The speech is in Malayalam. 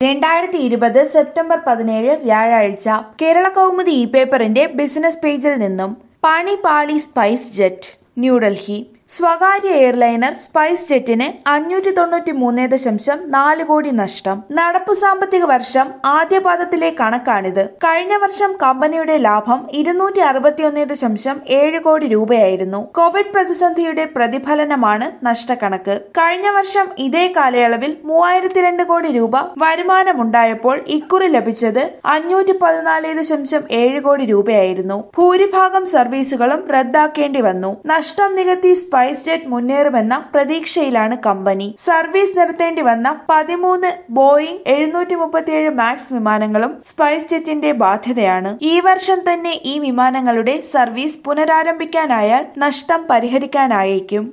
രണ്ടായിരത്തി ഇരുപത് സെപ്റ്റംബർ പതിനേഴ് വ്യാഴാഴ്ച കേരള കൗമുദി ഇ പേപ്പറിന്റെ ബിസിനസ് പേജിൽ നിന്നും പണി പാളി സ്പൈസ് ജെറ്റ് ന്യൂഡൽഹി സ്വകാര്യ എയർലൈനർ സ്പൈസ് ജെറ്റിന് അഞ്ഞൂറ്റി തൊണ്ണൂറ്റി മൂന്ന് ദശാംശം നാല് കോടി നഷ്ടം നടപ്പു സാമ്പത്തിക വർഷം ആദ്യ പാദത്തിലെ കണക്കാണിത് കഴിഞ്ഞ വർഷം കമ്പനിയുടെ ലാഭം ഇരുന്നൂറ്റി അറുപത്തിയൊന്ന് ദശാംശം ഏഴ് കോടി രൂപയായിരുന്നു കോവിഡ് പ്രതിസന്ധിയുടെ പ്രതിഫലനമാണ് നഷ്ടക്കണക്ക് കഴിഞ്ഞ വർഷം ഇതേ കാലയളവിൽ മൂവായിരത്തി രണ്ട് കോടി രൂപ വരുമാനമുണ്ടായപ്പോൾ ഇക്കുറി ലഭിച്ചത് അഞ്ഞൂറ്റി പതിനാല് ദശാംശം ഏഴ് കോടി രൂപയായിരുന്നു ഭൂരിഭാഗം സർവീസുകളും റദ്ദാക്കേണ്ടി വന്നു നഷ്ടം നികത്തി സ്പൈസ് ജെറ്റ് മുന്നേറുമെന്ന പ്രതീക്ഷയിലാണ് കമ്പനി സർവീസ് നിർത്തേണ്ടി വന്ന പതിമൂന്ന് ബോയിംഗ് എഴുന്നൂറ്റി മുപ്പത്തിയേഴ് മാക്സ് വിമാനങ്ങളും സ്പൈസ് ജെറ്റിന്റെ ബാധ്യതയാണ് ഈ വർഷം തന്നെ ഈ വിമാനങ്ങളുടെ സർവീസ് പുനരാരംഭിക്കാനായാൽ നഷ്ടം പരിഹരിക്കാനായേക്കും